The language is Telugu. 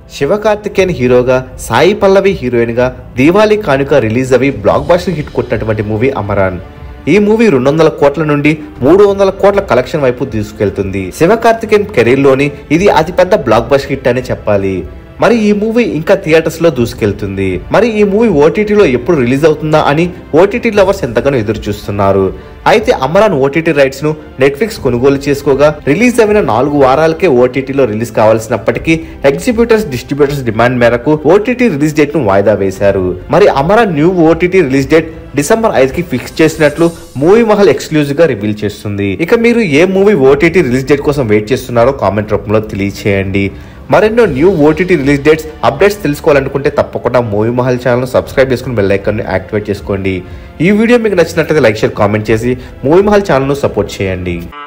శివకార్తికేయన్ హీరోగా సాయి పల్లవి హీరోయిన్ గా దీవాలి కానుక రిలీజ్ అవి బ్లాక్ బాస్టర్ హిట్ కొట్టినటువంటి మూవీ అమరాన్ ఈ మూవీ రెండు వందల కోట్ల నుండి మూడు వందల కోట్ల కలెక్షన్ వైపు తీసుకెళ్తుంది శివకార్తికేయన్ కెరీర్ లోని ఇది అతిపెద్ద బ్లాక్ బస్టర్ హిట్ అని చెప్పాలి మరి ఈ మూవీ ఇంకా థియేటర్స్ లో దూసుకెళ్తుంది మరి ఈ మూవీ ఓటీటీలో ఎప్పుడు రిలీజ్ అవుతుందా అని ఓటీటీ లవర్స్ ఎంతగానో ఎదురు చూస్తున్నారు అయితే అమరాన్ ఓటీటీ రైట్స్ ను నెట్ఫ్లిక్స్ కొనుగోలు చేసుకోగా రిలీజ్ అయిన నాలుగు వారాలకే ఓటీటీలో రిలీజ్ కావాల్సినప్పటికీ ఎగ్జిబ్యూటర్స్ డిస్ట్రిబ్యూటర్స్ డిమాండ్ మేరకు ఓటీటీ రిలీజ్ డేట్ ను వాయిదా వేశారు మరి Amaran new OTT release date December ఐదు కి ఫిక్స్ చేసినట్లు మూవీ మహల్ ఎక్స్క్లూజివ్ గా రివీల్ చేస్తుంది ఇక మీరు ఏ మూవీ ఓటీటీ రిలీజ్ డేట్ కోసం వెయిట్ చేస్తున్నారో కామెంట్ రూపంలో తెలియచేయండి మరెన్నో new OTT release dates updates తెలుసుకోవాలనుకుంటే తప్పకుండా మూవీ మహల్ ఛానల్ సబ్స్క్రైబ్ చేసుకుని బెల్ ఐకాన్ యాక్టివేట్ చేసుకోండి ఈ వీడియో మీకు నచ్చినట్లయితే లైక్ షేర్ కామెంట్ చేసి మూవీ మహల్ ఛానల్ను సపోర్ట్ చేయండి